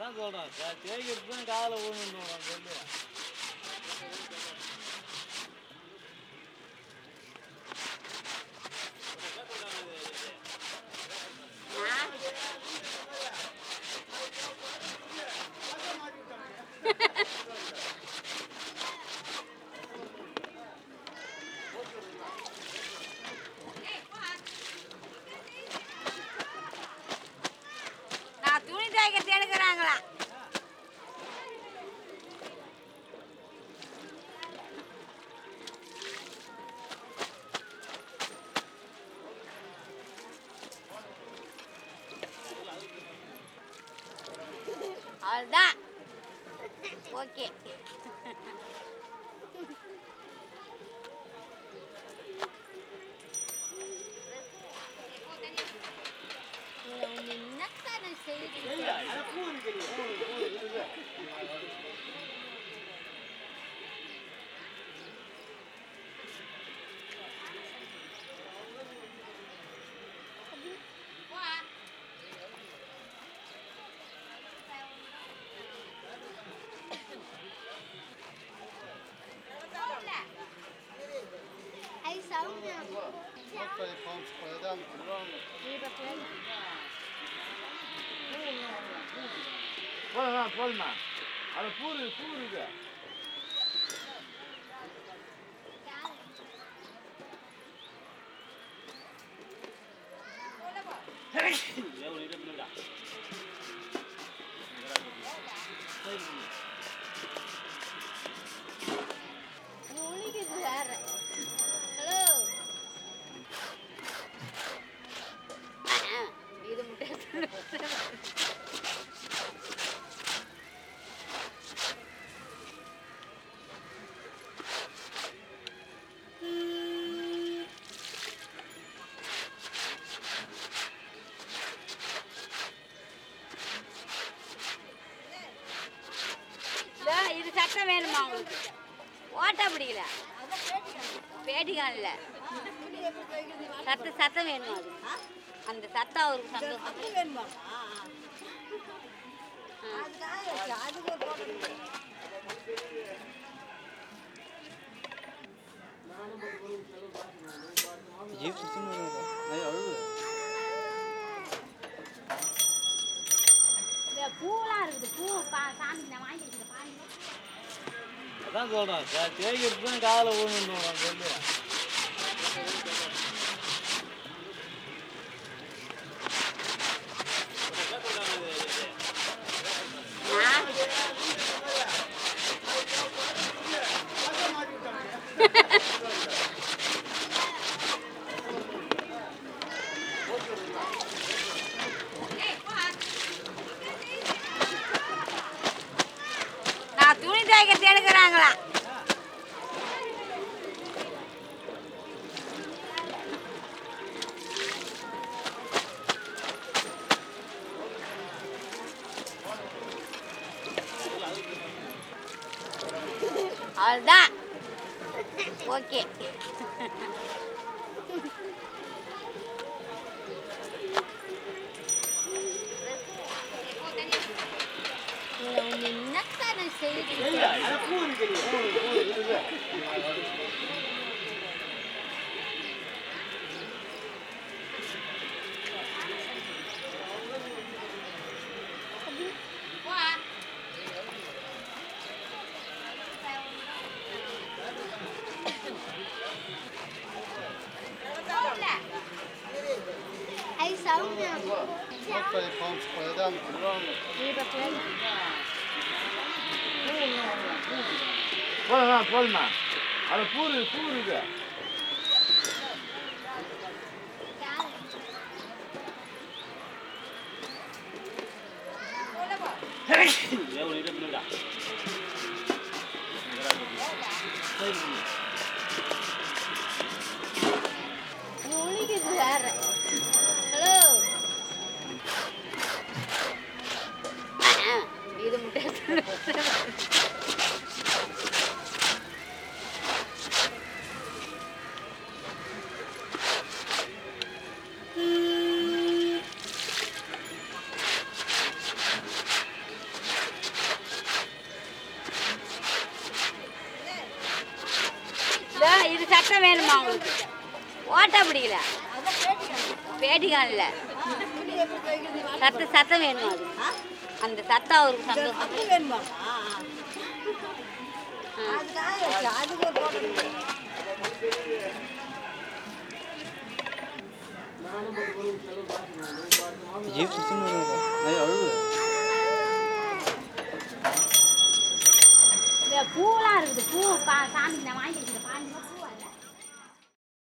அதான் சொல்கிறேன் தேய்க்கிறது தான் காதில் விழுந்து சொல்லு நான் துணி துவைக்கிறது எடுக்கிறாங்களா அவ்வளோதான் ஓகே என்னத்தானே செய்யுது Ai, Saunya. போதுமா போதுமா அது பூரு பூரு இது ஒழிக்குது வேற ஹலோ இது முட்டை இதோ, இது சட்டம் வேணுமா உங்களுக்கு ஓட்டா பிடிக்கல பேட்டிகான் இல்லை சத்த சத்தம் வேணுமா அது அந்த சத்தம் அவருக்கு சந்தோஷம் ஜீப் சுத்தம் அழுவு இந்த பூவெல்லாம் இருக்குது பூ பா சாமி நான் வாங்கிக்கிறேன் பாருங்க அதான் சொல்கிறேன் தேய்க்கிறது தான் காதில் விழுந்து சொல்லு நான் நான் துணி துவைக்கிறது எடுக்கிறாங்களா அவ்வளோதான் ஓகே என்னத்தானே செய்யுது Ai, Saunya. போதுமா போதுமா அது பூரு பூரு இது ஒழிக்குது வேற ஹலோ இது முட்டை சத்தம் வேணுமா உங்களுக்கு ஓட்ட பிடிக்கல பேட்டி காணல சத்த சத்தம் வேணுமா அது அந்த சத்தம் அவருக்கு சந்தோஷம் விஜய் சுத்தம் அழுகுது இந்த பூவெல்லாம் இருக்குது பூ பா சாமி நான் வாங்கியிருக்கேன் பாஞ்சு ரூபா பூ